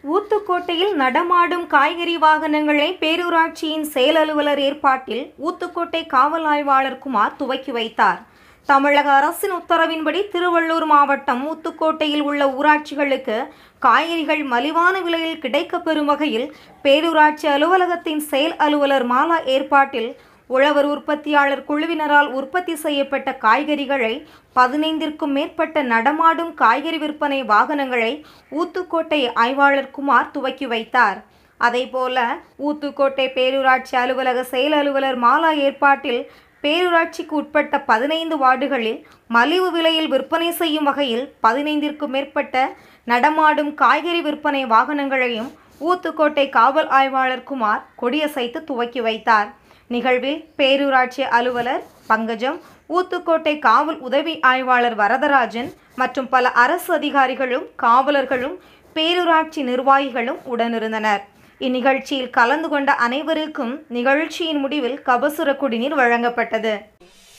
ஊத்துக்கோட்டையில் நடமாடும் காய்கறி வாகனங்களை பேரூராட்சியின் செயல் அலுவலர் ஏற்பாட்டில் ஊத்துக்கோட்டை காவல் ஆய்வாளர் குமார் துவக்கி வைத்தார் தமிழக அரசின் உத்தரவின்படி திருவள்ளூர் மாவட்டம் ஊத்துக்கோட்டையில் உள்ள ஊராட்சிகளுக்கு காய்கறிகள் மலிவான விலையில் கிடைக்கப் பெறும் வகையில் பேரூராட்சி அலுவலகத்தின் செயல் அலுவலர் மாலா ஏற்பாட்டில் உழவர் உற்பத்தியாளர் குழுவினரால் உற்பத்தி செய்யப்பட்ட காய்கறிகளை பதினைந்திற்கும் மேற்பட்ட நடமாடும் காய்கறி விற்பனை வாகனங்களை ஊத்துக்கோட்டை ஆய்வாளர் குமார் துவக்கி வைத்தார் அதேபோல ஊத்துக்கோட்டை பேரூராட்சி அலுவலக செயல் அலுவலர் மாலா ஏற்பாட்டில் பேரூராட்சிக்கு உட்பட்ட பதினைந்து வார்டுகளில் மலிவு விலையில் விற்பனை செய்யும் வகையில் பதினைந்திற்கும் மேற்பட்ட நடமாடும் காய்கறி விற்பனை வாகனங்களையும் ஊத்துக்கோட்டை காவல் ஆய்வாளர் குமார் கொடியசைத்து துவக்கி வைத்தார் நிகழ்வில் பேரூராட்சி அலுவலர் பங்கஜம் ஊத்துக்கோட்டை காவல் உதவி ஆய்வாளர் வரதராஜன் மற்றும் பல அரசு அதிகாரிகளும் காவலர்களும் பேரூராட்சி நிர்வாகிகளும் உடனிருந்தனர் இந்நிகழ்ச்சியில் கலந்து கொண்ட அனைவருக்கும் நிகழ்ச்சியின் முடிவில் கபசுர குடிநீர் வழங்கப்பட்டது